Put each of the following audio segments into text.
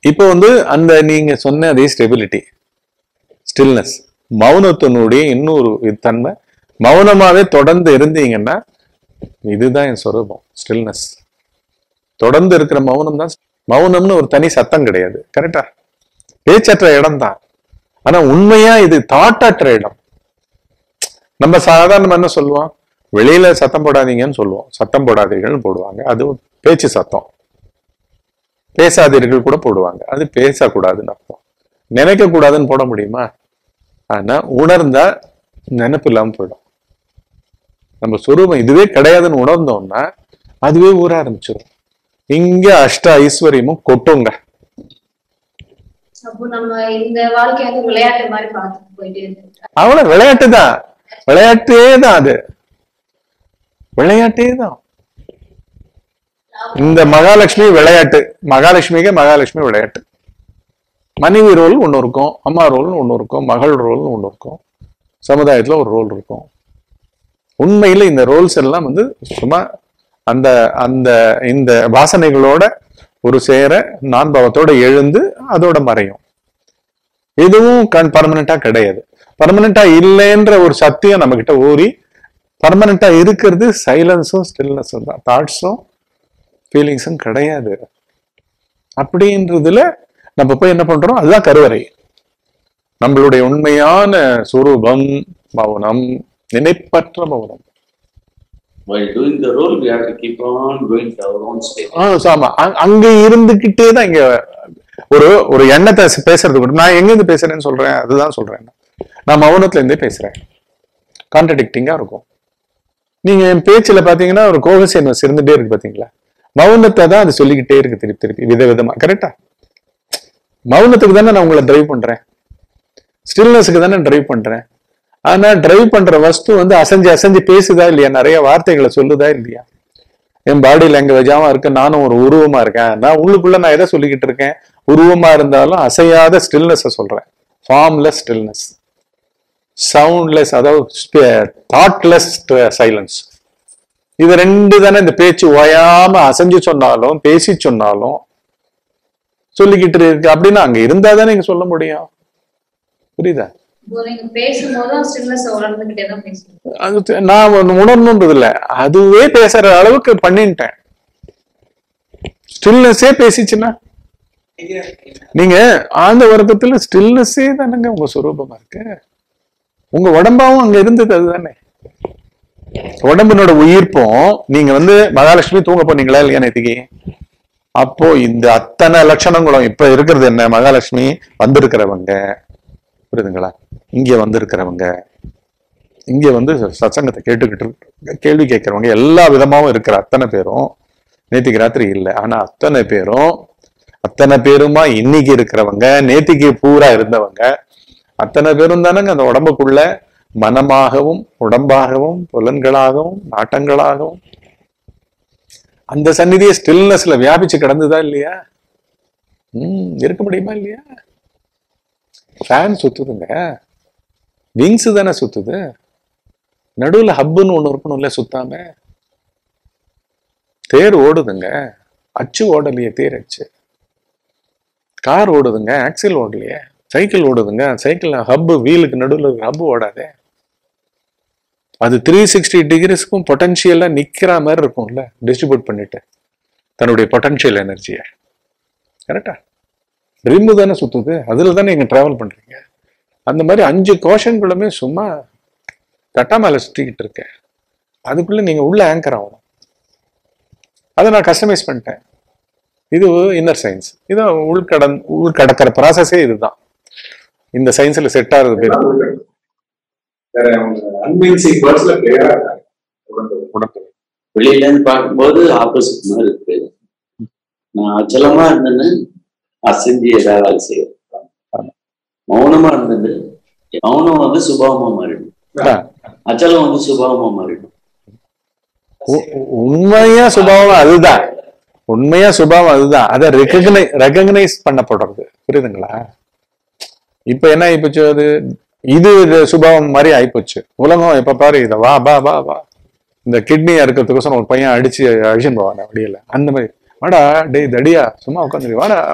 இப்போ வந்து அந்த நீங்க சொன்ன அதே ஸ்டெபிலிட்டி ஸ்டில்னஸ் மௌனத்தினுடைய இன்னொரு இது தன்மை மௌனமாவே தொடர்ந்து இருந்தீங்கன்னா இதுதான் என் சொரூபம் ஸ்டில்னஸ் தொடர்ந்து இருக்கிற மௌனம் தான் மௌனம்னு ஒரு தனி சத்தம் கிடையாது கரெக்டா பேச்சற்ற இடம் தான் ஆனா உண்மையா இது தாட்டற்ற இடம் நம்ம சாதாரணமா என்ன சொல்லுவோம் வெளியில சத்தம் போடாதீங்கன்னு சொல்லுவோம் சத்தம் போடாதீர்கள்னு போடுவாங்க அது பேச்சு சத்தம் பேசாதீர்கள் கூட போடுவாங்க அது பேசக்கூடாதுன்னு அர்த்தம் நினைக்க கூடாதுன்னு போட முடியுமா ஆனா உணர்ந்தா நினைப்பு இல்லாம போயிடும் நம்ம சுரூபம் இதுவே கிடையாதுன்னு உணர்ந்தோம்னா அதுவே ஊற ஆரம்பிச்சிடும் இங்க அஷ்ட ஐஸ்வர்யமும் கொட்டுங்க அப்போ நம்ம இந்த வாழ்க்கைய வந்து விளையாட்டு மாதிரி பார்த்துட்டு போயிட்டே இருக்கு அவ்வளவு விளையாட்டு தான் விளையாட்டே தான் அது விளையாட்டே தான் இந்த மகாலட்சுமி விளையாட்டு மகாலட்சுமிக்கு மகாலட்சுமி விளையாட்டு மனைவி ரோல் ஒண்ணு இருக்கும் அம்மா ரோல்னு ஒண்ணு இருக்கும் மகள் ரோல்னு ஒண்ணு இருக்கும் சமுதாயத்துல ஒரு ரோல் இருக்கும் உண்மையில இந்த ரோல்ஸ் எல்லாம் வந்து சும்மா அந்த அந்த இந்த வாசனைகளோட ஒரு சேர நான் பாவத்தோட எழுந்து அதோட மறையும் இதுவும் கண் பர்மனண்டா கிடையாது பர்மனண்டா இல்லைன்ற ஒரு சத்தியம் நம்ம கிட்ட ஊறி பர்மனண்டா இருக்கிறது சைலன்ஸும் ஸ்டில்னஸும் தான் தாட்ஸும் ஃபீலிங்ஸும் கிடையாது அப்படின்றதுல நம்ம போய் என்ன பண்றோம் அதுதான் கருவறை நம்மளுடைய உண்மையான சுரூபம் மௌனம் நினைப்பற்ற மௌனம் While doing the role, we have to keep on going to our own state. Ah, so ஆமா அங்க- அங்க இருந்துகிட்டே தான் இங்க ஒரு ஒரு எண்ணத்தை சி- பேசுறது கூட நான் எங்க இருந்து பேசுறேன்னு சொல்றேன் அதுதான் சொல்றேன் நான் மௌனத்துல இருந்தே பேசுறேன் கான்ட்ரடிக்டிங்கா இருக்கும் நீங்க என் பேச்சுல பாத்தீங்கன்னா ஒரு கோகசியன்ஸ் இருந்துட்டே இருக்கு பாத்தீங்களா மௌனத்தை தான் அது சொல்லிக்கிட்டே இருக்கு திருப்பி திருப்பி விதவிதமா கரெக்டா மௌனத்துக்கு தானே நான் உங்களை டிரைவ் பண்றேன் ஸ்டில்னஸுக்கு தானே டிரைவ் பண்றேன் ஆனா டிரைவ் பண்ற வஸ்து வந்து அசைஞ்சு அசைஞ்சு பேசுதா இல்லையா நிறைய வார்த்தைகளை சொல்லுதா இல்லையா என் பாடி லாங்குவேஜாவும் இருக்கு நானும் ஒரு உருவமா இருக்கேன் நான் உள்ளுக்குள்ள நான் எதை சொல்லிக்கிட்டு இருக்கேன் உருவமா இருந்தாலும் அசையாத ஸ்டில்னஸ் சொல்றேன் ஃபார்ம்லெஸ் ஸ்டில்னஸ் சவுண்ட்லெஸ் அதாவது தாட்லெஸ் சைலன்ஸ் இது ரெண்டு தானே இந்த பேச்சு ஓயாம அசைஞ்சு சொன்னாலும் பேசி சொன்னாலும் சொல்லிக்கிட்டு இருக்கு அப்படின்னா அங்க இருந்தா தானே இங்க சொல்ல முடியும் புரியுதா இப்போ நீங்க பேசும்போதும் ஸ்டில்னஸ் உணர்ந்துகிட்டே தான் பேசுறீங்க அது தெ- நான் ஒண்ணு உணரணுன்றது இல்ல அதுவே பேசுற அளவுக்கு பண்ணிட்டேன் ஸ்டில்னஸே பேசிச்சுன்னா நீங்க ஆழ்ந்த வர்க்கத்துல ஸ்டில்னஸே தானங்க உங்க சுரூபமா இருக்கு உங்க உடம்பாவும் அங்க இருந்தது அதுதானே உடம்பினோட உயிர்ப்பும் நீங்க வந்து மகாலட்சுமி தூங்க போனீங்களா இல்லையா நேத்திக்கு அப்போ இந்த அத்தனை லட்சணங்களும் இப்ப இருக்கிறது என்ன மகாலட்சுமி வந்திருக்கிறவங்க புரியுதுங்களா இங்க வந்திருக்கிறவங்க இங்க வந்து சத்சங்கத்தை கேட்டுக்கிட்டு இருக்கு- கேள்வி கேட்கிறவங்க எல்லா விதமாவும் இருக்கிற அத்தனை பேரும் நேத்திக்கு ராத்திரி இல்லை ஆனா அத்தனை பேரும் அத்தனை பேருமா இன்னைக்கு இருக்கிறவங்க நேத்திக்கு பூரா இருந்தவங்க அத்தனை பேரும் தானங்க அந்த உடம்புக்குள்ள மனமாகவும் உடம்பாகவும் புலன்களாகவும் நாட்டங்களாகவும் அந்த சந்நிதியை ஸ்டில்னஸ்ல வியாபிச்சு கிடந்ததா இல்லையா ம் இருக்க முடியுமா இல்லையா ஃபேன் சுத்துதுங்க விங்ஸ் தானே சுத்துது நடுவுல ஹப்புன்னு ஒண்ணு இருக்கணும்ல சுத்தாம தேர் ஓடுதுங்க அச்சு ஓடலையே தேர் அச்சு கார் ஓடுதுங்க ஆக்சில் ஓடலையே சைக்கிள் ஓடுதுங்க சைக்கிள் ஹப்பு வீலுக்கு நடுவுல ஹப்பு ஓடாதே அது த்ரீ சிக்ஸ்டி டிகிரிஸ்க்கும் பொட்டன்ஷியலா நிக்கிற மாதிரி இருக்கும்ல டிஸ்ட்ரிபியூட் பண்ணிட்டு தன்னுடைய பொட்டன்ஷியல் எனர்ஜியை கரெக்டா ரிம்மு தானே சுத்துது அதுல தானே நீங்க டிராவல் பண்றீங்க அந்த மாதிரி அஞ்சு கோஷங்களுமே சும்மா தட்டா மேல சுத்திக்கிட்டு இருக்கேன் அதுக்குள்ள நீங்க உள்ள ஆங்கர் ஆகணும் அதை நான் கஸ்டமைஸ் பண்ணிட்டேன் இது இன்னர் சயின்ஸ் இது உள்கடன் உள்கடக்கிற ப்ராசஸே இதுதான் இந்த சயின்ஸ்ல செட் ஆகுறது பேர் அன்மின்சிங் வேர்ட்ஸ்ல கிளியரா இருக்காங்க உடம்பு வெளியில இருந்து பார்க்கும்போது ஆப்போசிட் மாதிரி இருக்கு நான் அச்சலமா இருந்தேன்னு அசைஞ்சு ஏதாவது வேலை செய்யும் மௌனமா இருந்தது மௌனம் வந்து சுபாவமா மாறிடும் அச்சலம் வந்து சுபாவமா மாறிடும் உ- உ- உண்மையா சுபாவம் அதுதான் உண்மையா சுபாவம் அதுதான் அதை ரெகக்னை ரெகக்னைஸ் பண்ணப்படுறது புரியுதுங்களா இப்ப என்ன ஆயிப்போச்சு அது இது இது சுபாவம் மாதிரி ஆயிப்போச்சு உலகம் எப்ப பாரு இத வா பா வா வா இந்த கிட்னியா இருக்கிறதுக்கோசரம் ஒரு பையன் அடிச்சு அழிச்சுன்னு போவாங்க வழியில அந்த மாதிரி வாடா டேய் தடியா சும்மா உட்காந்துரு வாடா வாடா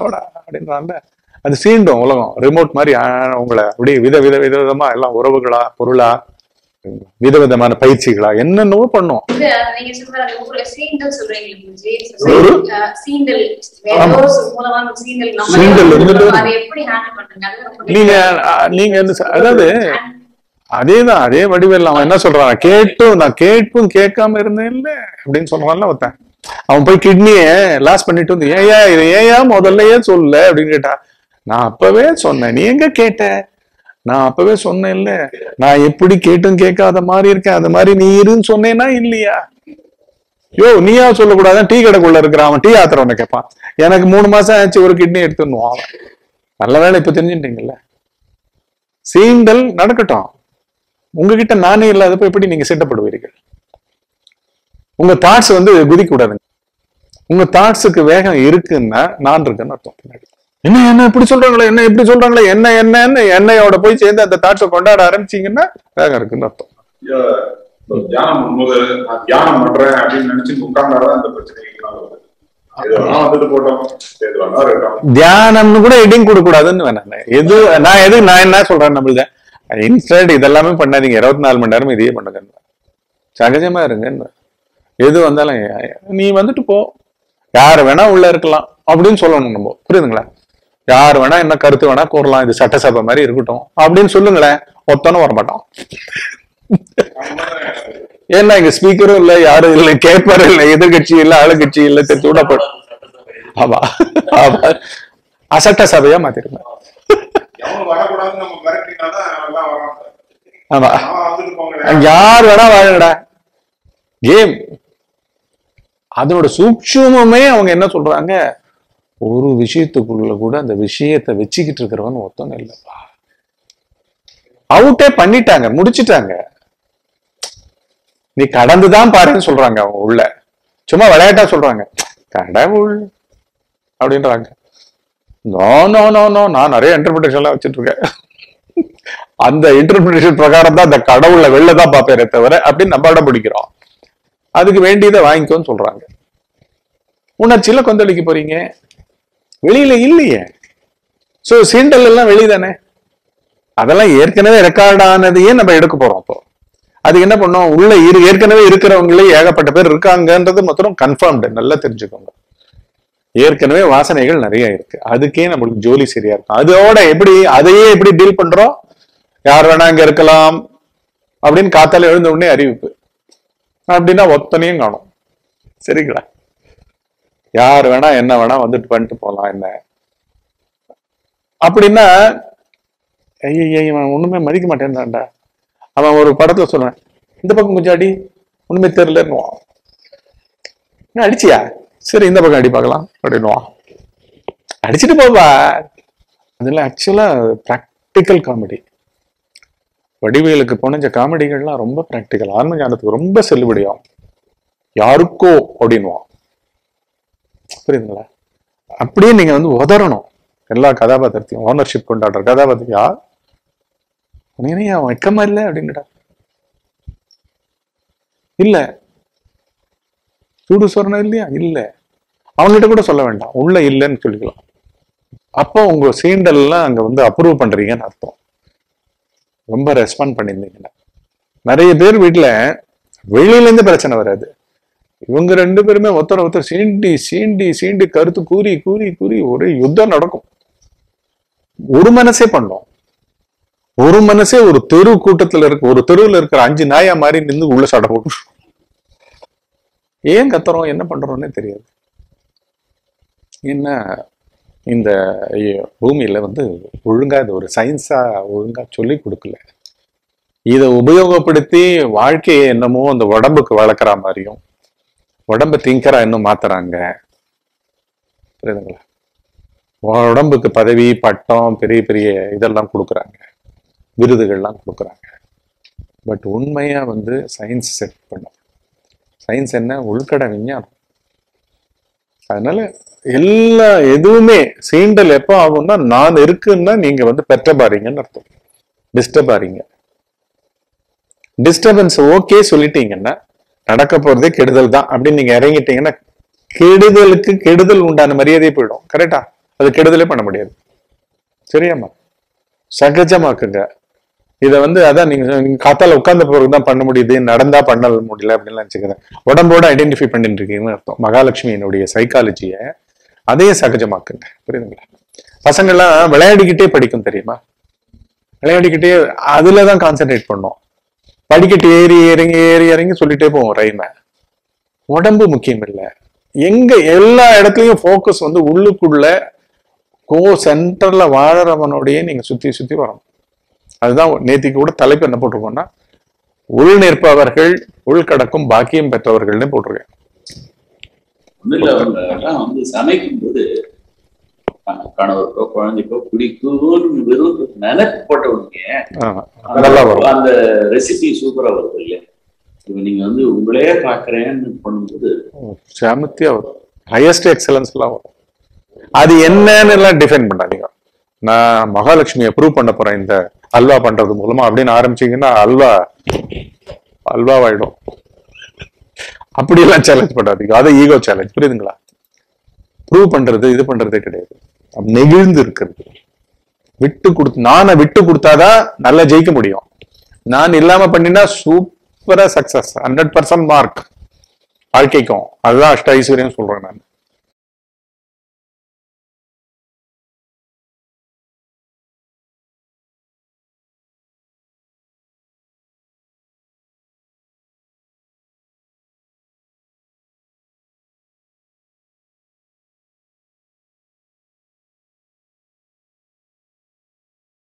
அப்படின்றாங்க அது சீண்டும் உலகம் ரிமோட் மாதிரி ஆ, உங்களை அப்படியே வித வித வித விதமா எல்லாம் உறவுகளா பொருளா விதவிதமான பயிற்சிகளா என்னென்னவோ பண்ணும் இது நீங்க சொல்ற அந்த ஊர்ல சீண்டல் சொல்றீங்க குருஜி. ஒரு- அஹ் சீண்டல் வேற ஆமா. ஒரு சொல் மூலமா நம்ம சீண்டல் நம்மளே சீண்டல் வந்து இருந்துட்டு அதை எப்படி ஹேண்டில் பண்றீங்க அது ரொம்ப நீங்க அ, நீங்க என்ன சொ- அதாவது அதேதான் அதே வடிவில் அவன் என்ன சொல்றான் கேட்டும் நான் கேட்டும் கேட்காம இருந்தேன் இல்ல அப்படின்னு சொல்றான்ல ஒருத்தன் அவன் போய் கிட்னிய லாஸ் பண்ணிட்டு வந்து ஏயா இது ஏயா முதல்லயே சொல்ல அப்படின்னு கேட்டா நான் அப்பவே சொன்னேன் நீ எங்க கேட்ட நான் அப்பவே சொன்னேன் இல்ல நான் எப்படி கேட்டும் கேட்காத மாதிரி இருக்கேன் அந்த மாதிரி நீ இருன்னு சொன்னேன்னா இல்லையா யோ நீயா சொல்லக்கூடாதான் டீ கடைக்குள்ள இருக்கிற அவன் டீ ஆத்திரவனை கேட்பான் எனக்கு மூணு மாசம் ஆச்சு ஒரு கிட்னி எடுத்துன்னு அவன் நல்ல வேலை இப்ப தெரிஞ்சுட்டீங்கல்ல சீண்டல் நடக்கட்டும் உங்ககிட்ட நானே இல்லாதப்ப எப்படி நீங்க சிட்டப்படுவீர்கள் உங்க தாட்ஸ் வந்து குதிக்க கூடாதுங்க உங்க தாட்ஸுக்கு வேகம் இருக்குன்னா நான் இருக்குன்னு அர்த்தம் பின்னாடி என்ன என்ன இப்படி சொல்றாங்களே என்ன இப்படி சொல்றாங்களே என்ன என்னன்னு என்னையோட போய் சேர்ந்து அந்த தாட்ஸை கொண்டாட ஆரம்பிச்சீங்கன்னா வேகம் இருக்குன்னு அர்த்தம் இப்போ தியானம் பண்ணும்போது நான் தியானம் பண்றேன் அப்படின்னு நினைச்சு உட்கார்ந்தாதான் இந்த பிரச்சனைகள்லாம் வருது எது வேணா வந்துட்டு போட்டோம் எது வேணா இருக்கட்டும் தியானம்னு கூட எடிங் கொடுக்க கூடாதுன்னு வேணாம் எது நான் எது நான் என்ன சொல்றேன் நம்மளுத இன்ஸ்டன்ட் இதெல்லாமே பண்ணாதீங்க இருபத்தி நாலு மணி நேரம் இதையே பண்ணுங்க சகஜமா இருங்க எது வந்தாலும் நீ வந்துட்டு போ யார் வேணா உள்ள இருக்கலாம் அப்படின்னு சொல்லணும் நம்ம புரியுதுங்களா யார் வேணா என்ன கருத்து வேணா கூறலாம் இது சட்டசபை மாதிரி இருக்கட்டும் அப்படின்னு சொல்லுங்களேன் ஒத்தனும் வரமாட்டான் ஏன்னா இங்க ஸ்பீக்கரும் இல்ல யாரும் இல்ல கேட்பாரும் இல்ல எதிர்கட்சி இல்ல ஆளுங்கட்சி இல்ல தெரிஞ்சு விட போட்டு ஆமா ஆமா அசட்ட சபையா மாத்திருங்க எவனும் வரக்கூடாதுன்னு நம்ம மிரட்டினாதான் எல்லாம் வராங்க ஆமா நான் வந்துட்டு போங்க யார் வேணா வாழுங்கடா கேம் அதனோட சூட்சுமமே அவங்க என்ன சொல்றாங்க ஒரு விஷயத்துக்குள்ள கூட அந்த விஷயத்தை வச்சுக்கிட்டு இருக்கிறவன் ஒருத்தவங்க இல்லப்பா அவுட்டே பண்ணிட்டாங்க முடிச்சிட்டாங்க நீ கடந்துதான் பாருன்னு சொல்றாங்க அவங்க உள்ள சும்மா விளையாட்டா சொல்றாங்க கடவுள் அப்படின்றாங்க நோ நோ நோ நோ நான் நிறைய இன்டர்பிரிட்டேஷன்லாம் வச்சுட்டு இருக்கேன் அந்த இன்டர்பிரிட்டேஷன் பிரகாரம் தான் அந்த கடவுளை வெளில தான் பார்ப்பேரே தவிர அப்படின்னு நம்ம இடம் பிடிக்கிறோம் அதுக்கு வேண்டியதை வாங்கிக்கோன்னு சொல்றாங்க உணர்ச்சியில கொந்தளிக்க போறீங்க வெளியில இல்லையே சோ சீண்டல் எல்லாம் வெளிதானே அதெல்லாம் ஏற்கனவே ரெக்கார்ட் ஆனதையே நம்ம எடுக்க போறோம் அப்போ அது என்ன பண்ணோம் உள்ள இரு ஏற்கனவே இருக்கிறவங்களே ஏகப்பட்ட பேர் இருக்காங்கன்றது மாத்திரம் கன்ஃபார்ம்டு நல்லா தெரிஞ்சுக்கோங்க ஏற்கனவே வாசனைகள் நிறைய இருக்கு அதுக்கே நம்மளுக்கு ஜோலி சரியா இருக்கும் அதோட எப்படி அதையே எப்படி டீல் பண்றோம் யார் வேணா இங்க இருக்கலாம் அப்படின்னு காத்தால எழுந்த உடனே அறிவிப்பு அப்படின்னா ஒத்தனையும் காணும் சரிங்களா யார் வேணா என்ன வேணா வந்துட்டு பண்ணிட்டு போலாம் என்ன அப்படின்னா ஐய இவன் ஒண்ணுமே மதிக்க மாட்டேன்டான்டா அவன் ஒரு படத்துல சொல்லுவேன் இந்த பக்கம் கொஞ்சம் அடி ஒண்ணுமே தெரியலன்னுவான் என்ன அடிச்சியா சரி இந்த பக்கம் அடி பார்க்கலாம் அப்படின்னுவான் அடிச்சுட்டு போவா அதெல்லாம் ஆக்சுவலா ப்ராக்டிக்கல் காமெடி வடிவேலுக்கு புனைஞ்ச காமெடிகள்லாம் ரொம்ப ப்ராக்டிக்கல் ஆன்ம ஞானத்துக்கு ரொம்ப செல்லுபடியாகும் யாருக்கோ அப்படின்னுவான் புரியுதுங்களா அப்படியே நீங்க வந்து உதறணும் எல்லா கதாபாத்திரத்தையும் ஓனர்ஷிப் கொண்டாடுற கதாபாத்திரம் யார் நீ அவன் வெக்கமா இல்லை அப்படின்னுடா இல்ல சூடு சொரணம் இல்லையா இல்ல அவங்ககிட்ட கூட சொல்ல வேண்டாம் உள்ள இல்லைன்னு சொல்லிக்கலாம் அப்போ உங்க சீண்டல்லாம் அங்க வந்து அப்ரூவ் பண்றீங்கன்னு அர்த்தம் ரொம்ப ரெஸ்பாண்ட் பண்ணியிருந்தீங்கன்னா நிறைய பேர் வீட்டுல வெளியில இருந்து பிரச்சனை வராது இவங்க ரெண்டு பேருமே ஒருத்தர் ஒருத்தர் சீண்டி சீண்டி சீண்டி கருத்து கூறி கூறி கூறி ஒரே யுத்தம் நடக்கும் ஒரு மனசே பண்ணோம் ஒரு மனசே ஒரு தெரு கூட்டத்துல இருக்க ஒரு தெருவுல இருக்கிற அஞ்சு நாயா மாதிரி நின்று உள்ள சட போட்டு ஏன் கத்துறோம் என்ன பண்றோம்னே தெரியாது என்ன இந்த ஐயோ, பூமியில வந்து ஒழுங்கா இது ஒரு சயின்ஸா ஒழுங்கா சொல்லி கொடுக்கல இதை உபயோகப்படுத்தி வாழ்க்கையை என்னமோ அந்த உடம்புக்கு வளர்க்குற மாதிரியும் உடம்பு திங்கரா இன்னும் மாத்துறாங்க புரியுதுங்களா உடம்புக்கு பதவி பட்டம் பெரிய பெரிய இதெல்லாம் கொடுக்குறாங்க விருதுகள்லாம் கொடுக்குறாங்க பட் உண்மையா வந்து சயின்ஸ் செட் பண்ணும் சயின்ஸ் என்ன உள்கட விஞ்ஞானம் அதனால எல்லா எதுவுமே சீண்டல் எப்போ ஆகும்னா நான் இருக்குன்னா நீங்க வந்து பெற்ற பாருங்கன்னு அர்த்தம் டிஸ்டர்ப் ஆறீங்க டிஸ்டர்பன்ஸ் ஓகே சொல்லிட்டீங்கன்னா நடக்க போறதே கெடுதல் தான் அப்படின்னு நீங்க இறங்கிட்டீங்கன்னா கெடுதலுக்கு கெடுதல் உண்டான மரியாதையே போயிடும் கரெக்டா அது கெடுதலே பண்ண முடியாது சரியாம்மா சகஜமாக்குங்க இதை வந்து அதான் நீங்க நீங்க காத்தால உட்கார்ந்த பிறகு தான் பண்ண முடியுது நடந்தா பண்ண முடியல அப்படின்னு நினைச்சுக்கிறேன் உடம்போட ஐடென்டிஃபை பண்ணிட்டு இருக்கீங்கன்னு அர்த்தம் மகாலட்சுமியினுடைய சைக்காலஜியை அதையே சகஜமாக்குங்க புரியுதுங்களா பசங்கள்லாம் விளையாடிக்கிட்டே படிக்கும் தெரியுமா விளையாடிக்கிட்டே அதுல தான் கான்சென்ட்ரேட் பண்ணும் படிக்கட்டு ஏறி இறங்கி ஏறி இறங்கி சொல்லிட்டே போவோம் ரைமை உடம்பு முக்கியம் இல்லை எங்க எல்லா இடத்துலயும் ஃபோக்கஸ் வந்து உள்ளுக்குள்ள கோ சென்டர்ல வாழறவனோடயே நீங்க சுத்தி சுத்தி வரணும் அதுதான் நேத்திக்கு கூட தலைப்பு என்ன போட்டிருக்கோம்னா உள் நிற்பவர்கள் உள்கடக்கும் பாக்கியம் பெற்றவர்கள்னு போட்டிருக்கேன் ஒண்ணு இல்ல அவங்க எல்லாம் வந்து சமைக்கும் போது க- கணவருக்கோ குழந்தைக்கோ பிடிக்கும்னு வெறும் நினைப்பு போட்டவங்க ஆமா. நல்லா வரும் அந்த ரெசிபி சூப்பரா வருது இல்லையா இப்ப நீங்க வந்து உங்களே பாக்குறேன்னு பண்ணும்போது சாமத்தியா வரும் ஹையஸ்ட் எக்ஸலன்ஸ் எல்லாம் வரும் அது என்னன்னு எல்லாம் டிஃபைன் பண்ணாதீங்க நான் மகாலட்சுமியை ப்ரூவ் பண்ண போறேன் இந்த அல்வா பண்றது மூலமா அப்படின்னு ஆரம்பிச்சீங்கன்னா அல்வா அல்வாவாயிடும் அப்படியெல்லாம் சேலஞ்ச் பண்ணாதீங்க அது ஈகோ சேலஞ்ச் புரியுதுங்களா ப்ரூவ் பண்றது இது பண்றதே கிடையாது அப்ப நெகிழ்ந்து இருக்கிறது விட்டு கொடுத்து நானை விட்டு கொடுத்தாதான் நல்லா ஜெயிக்க முடியும் நான் இல்லாம பண்ணினா சூப்பரா சக்சஸ் ஹண்ட்ரட் பர்சன்ட் மார்க் வாழ்க்கைக்கும் அதுதான் அஷ்ட ஐஸ்வர்யம் சொல்றேன் நான்